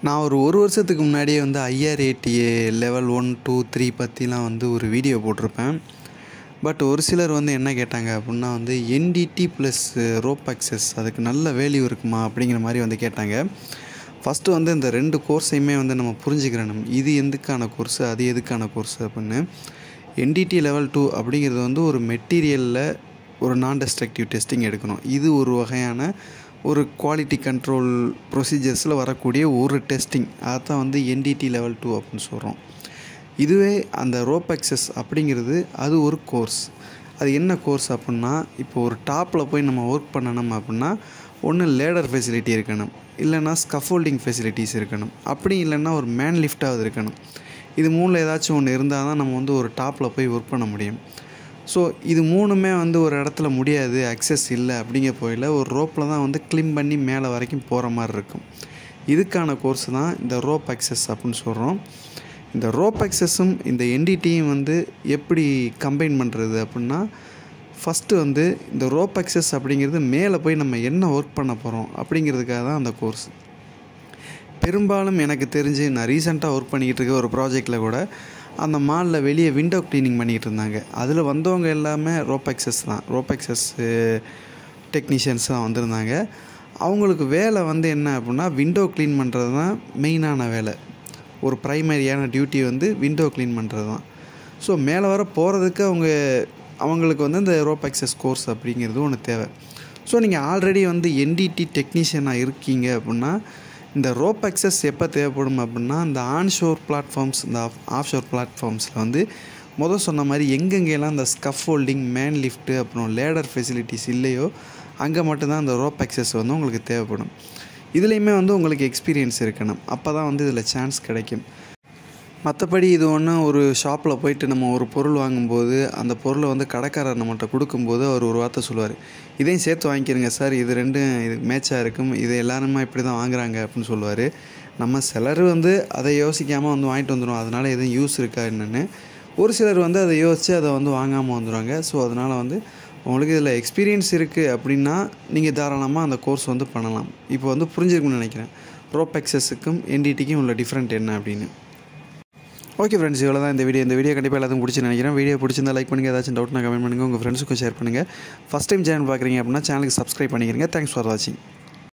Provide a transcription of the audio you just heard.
நான் ஒரு ஒரு வருஷத்துக்கு முன்னாடியே வந்து IRDA level one two three பற்றிலாம் வந்து ஒரு வீடியோ போட்டிருப்பேன் பட் ஒரு சிலர் வந்து என்ன கேட்டாங்க அப்படின்னா வந்து என்டிடி ப்ளஸ் ரோப் அக்சஸ் அதுக்கு நல்ல வேல்யூ இருக்குமா அப்படிங்கிற மாதிரி வந்து கேட்டாங்க ஃபஸ்ட்டு வந்து இந்த ரெண்டு கோர்ஸையுமே வந்து நம்ம புரிஞ்சுக்கிறணும் இது எதுக்கான கோர்ஸு அது எதுக்கான கோர்ஸு அப்படின்னு என்டிடி லெவல் டூ அப்படிங்கிறது வந்து ஒரு மெட்டீரியலில் ஒரு நான் டெஸ்ட்ரக்டிவ் டெஸ்டிங் எடுக்கணும் இது ஒரு வகையான ஒரு குவாலிட்டி கண்ட்ரோல் ப்ரொசீஜர்ஸில் வரக்கூடிய ஒரு டெஸ்டிங் அதான் வந்து என்டிடி லெவல் டூ அப்படின்னு சொல்கிறோம் இதுவே அந்த ரோப் அக்சஸ் அப்படிங்கிறது அது ஒரு கோர்ஸ் அது என்ன கோர்ஸ் அப்படின்னா இப்போ ஒரு டாப்பில் போய் நம்ம ஒர்க் பண்ணணும் அப்படின்னா ஒன்று லேடர் ஃபெசிலிட்டி இருக்கணும் இல்லைன்னா ஸ்கஃபோல்டிங் ஃபெசிலிட்டிஸ் இருக்கணும் அப்படி இல்லைன்னா ஒரு மேன் லிஃப்டாவது இருக்கணும் இது மூணில் ஏதாச்சும் ஒன்று இருந்தால் தான் நம்ம வந்து ஒரு டாப்பில் போய் ஒர்க் பண்ண முடியும் ஸோ இது மூணுமே வந்து ஒரு இடத்துல முடியாது அக்சஸ் இல்லை அப்படிங்கிற போயில் ஒரு ரோப்பில் தான் வந்து கிளிம் பண்ணி மேலே வரைக்கும் போகிற மாதிரி இருக்கும் இதுக்கான கோர்ஸ் தான் இந்த ரோப் அக்சஸ் அப்படின்னு சொல்கிறோம் இந்த ரோப் அக்சஸும் இந்த என்டிடியும் வந்து எப்படி கம்பைன் பண்ணுறது அப்படின்னா ஃபஸ்ட்டு வந்து இந்த ரோப் அக்சஸ் அப்படிங்கிறது மேலே போய் நம்ம என்ன ஒர்க் பண்ண போகிறோம் அப்படிங்கிறதுக்காக தான் அந்த கோர்ஸ் பெரும்பாலும் எனக்கு தெரிஞ்சு நான் ரீசெண்டாக ஒர்க் பண்ணிக்கிட்டு இருக்க ஒரு ப்ராஜெக்டில் கூட அந்த மாலில் வெளியே விண்டோ க்ளீனிங் பண்ணிக்கிட்டு இருந்தாங்க அதில் வந்தவங்க எல்லாமே ரோபெக்ஸஸ் தான் ரோபெக்ஸஸ் டெக்னீஷியன்ஸ் தான் வந்திருந்தாங்க அவங்களுக்கு வேலை வந்து என்ன அப்படின்னா விண்டோ க்ளீன் பண்ணுறது தான் மெயினான வேலை ஒரு ப்ரைமரியான டியூட்டி வந்து விண்டோ க்ளீன் பண்ணுறது தான் ஸோ மேலே வர போகிறதுக்கு அவங்க அவங்களுக்கு வந்து இந்த ரோபெக்ஸஸ் கோர்ஸ் அப்படிங்கிறது ஒன்று தேவை ஸோ நீங்கள் ஆல்ரெடி வந்து என்டிடி டெக்னீஷியனாக இருக்கீங்க அப்படின்னா இந்த ரோப் அக்சஸ் எப்போ தேவைப்படும் அப்படின்னா இந்த ஆன்ஷோர் பிளாட்ஃபார்ம்ஸ் இந்த ஆஃப் ஷோர் பிளாட்ஃபார்ம்ஸில் வந்து முதல் சொன்ன மாதிரி எங்கெங்கெல்லாம் இந்த ஸ்கஃப் ஹோல்டிங் மேன் லிஃப்ட்டு அப்புறம் லேடர் ஃபெசிலிட்டிஸ் இல்லையோ அங்கே மட்டும்தான் இந்த ரோப் அக்சஸ் வந்து உங்களுக்கு தேவைப்படும் இதுலேயுமே வந்து உங்களுக்கு எக்ஸ்பீரியன்ஸ் இருக்கணும் அப்போ தான் வந்து இதில் சான்ஸ் கிடைக்கும் மற்றபடி இது ஒன்று ஒரு ஷாப்பில் போயிட்டு நம்ம ஒரு பொருள் வாங்கும்போது அந்த பொருளை வந்து கடைக்காரர் நம்மகிட்ட கொடுக்கும்போது அவர் ஒரு வார்த்தை சொல்லுவார் இதையும் சேர்த்து வாங்கிக்கிறங்க சார் இது ரெண்டும் இது மேட்சாக இருக்கும் இது எல்லாருமே இப்படி தான் வாங்குறாங்க அப்படின்னு சொல்லுவார் நம்ம சிலர் வந்து அதை யோசிக்காமல் வந்து வாங்கிட்டு வந்துடும் அதனால் எதுவும் யூஸ் இருக்கா என்னென்னு ஒரு சிலர் வந்து அதை யோசித்து அதை வந்து வாங்காமல் வந்துடுவாங்க ஸோ அதனால் வந்து உங்களுக்கு இதில் எக்ஸ்பீரியன்ஸ் இருக்குது அப்படின்னா நீங்கள் தாராளமாக அந்த கோர்ஸ் வந்து பண்ணலாம் இப்போ வந்து புரிஞ்சிருக்குன்னு நினைக்கிறேன் ரோப் எக்ஸஸுக்கும் என்டிடிக்கும் உள்ள டிஃப்ரெண்ட் என்ன அப்படின்னு ஓகே ஃப்ரெண்ட்ஸ் இவ்வளோ தான் இந்த வீடியோ இந்த வீடியோ கண்டிப்பாக எல்லாத்தையும் பிடிச்சி நினைக்கிறேன் வீடியோ பிடிச்சிருந்தா லைக் பண்ணுங்கள் ஏதாச்சும் டவுட்னா கமெண்ட் பண்ணுங்கள் உங்கள் ஃப்ரெண்ட்ஸுக்கும் ஷேர் பண்ணுங்கள் ஃபஸ்ட் டைம் சேனல் பார்க்குறீங்க அப்படின்னா சேனலுக்கு சப்ஸ்கிரைப் பண்ணிக்கிறீங்க தேங்க்ஸ் ஃபார் வாட்சிங்